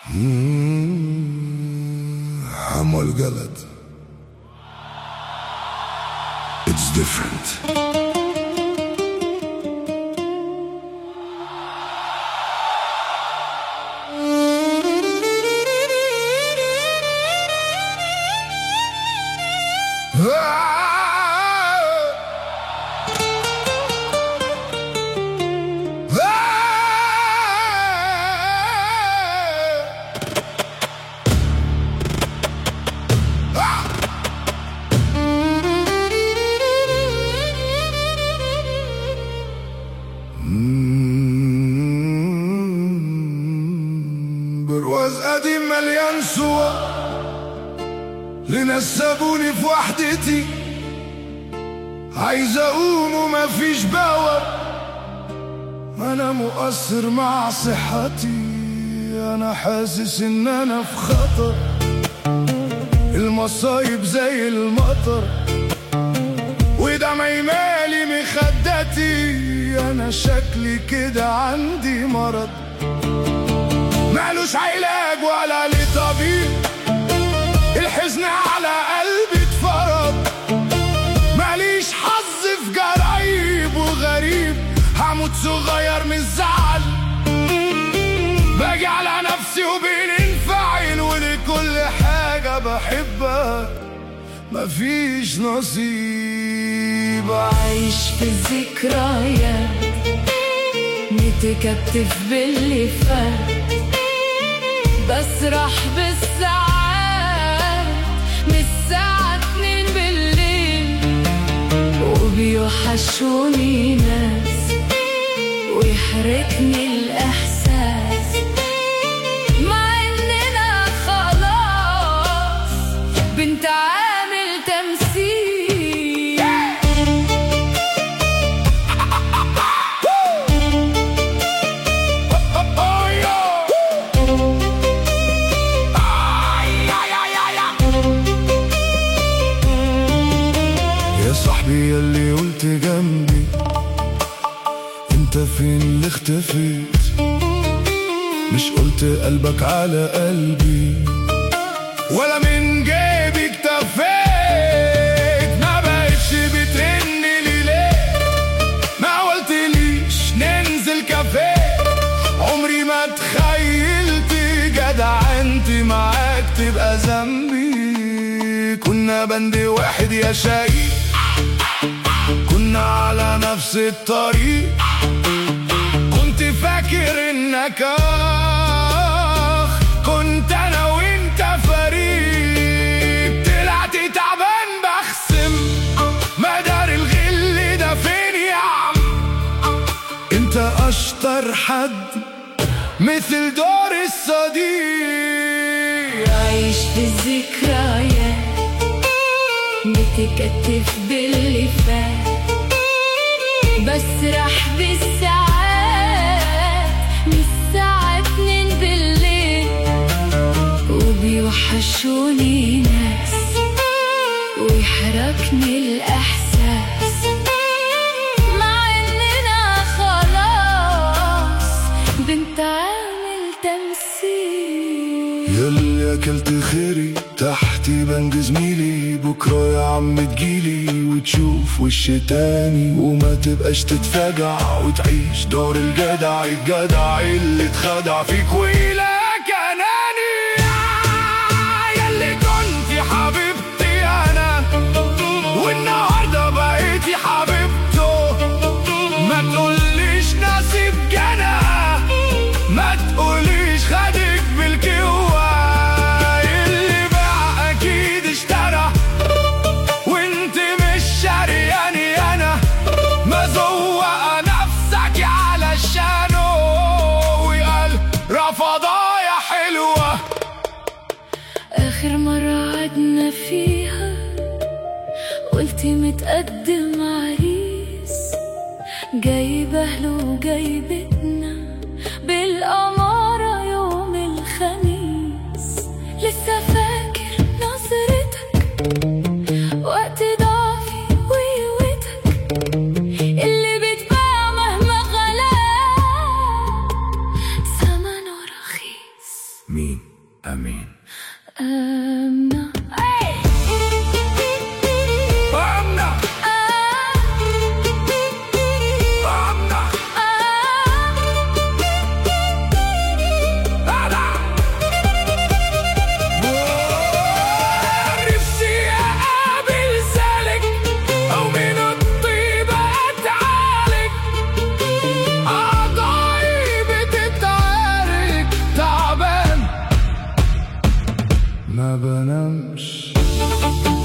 حمو القلد It's different برواز قديم مليان صور لناس سابوني في وحدتي عايز اقوم ومفيش باور انا مؤثر مع صحتي انا حاسس ان انا في خطر المصايب زي المطر وده ما يمالي مخدتي انا شكلي كده عندي مرض مالوش علاج ولا ليه طبيب الحزن على قلبي اتفرض ماليش حظ في جرايب وغريب هموت صغير من الزعل باجي على نفسي وبننفعل ولكل حاجة بحبها مفيش نصيب عايش في الذكريات متكتف باللي فات بسرح بالساعات من الساعة اتنين بالليل وبيوحشوني ناس ويحرقني الإحساس مع إننا خلاص بنتعامل تمثيل Oh, yo! يا صاحبي يلي قلت جنبي انت فين اللي اختفيت مش قلت قلبك على قلبي ولا من جيبي اكتفيت ما بقتش بترن لي ليه ما قلتليش ننزل كافيه عمري ما تخيلت جدع انت معاك تبقى ذنبي كنا بند واحد يا شقي كنا على نفس الطريق كنت فاكر انك اخ كنت انا وانت فريق طلعت تعبان بخصم مدار الغل ده فين يا عم انت اشطر حد مثل دور الصديق عايش في الذكريات متكتف باللي فات بسرح بالساعات من الساعة اتنين بالليل وبيوحشوني ناس ويحركني الإحساس مع إننا خلاص بنتعامل تمثيل يلي اكلت خيري تحتي بنج زميلي بكره يا عم تجيلي وتشوف وش تاني وما تبقاش تتفاجع وتعيش دور الجدع الجدع اللي اتخدع فيك ويلاك اناني يلي كنتي حبيبتي انا والنهارده بقيتي حبيبته ما تقوليش نصيب جنى ما تقوليش خدك بالكوى اللي باع اكيد اشترى وانت مش شارياني انا مزوقة نفسك علشانه وقال رفضايا حلوة آخر مرة قعدنا فيها قلتي متقدم عريس جايب أهله وجايبتنا بالأمارة يوم الخميس لسه فاكر نظرتك وقت ضعفي وقوتك اللي بتباع مهما غلا ثمنه رخيص مين امين آمنة أي. امنع آه. امنع آه. انا نفسي اقابل سالك او من الطيبة اتعالج اعضائي بتتعارك تعبان ما بنامش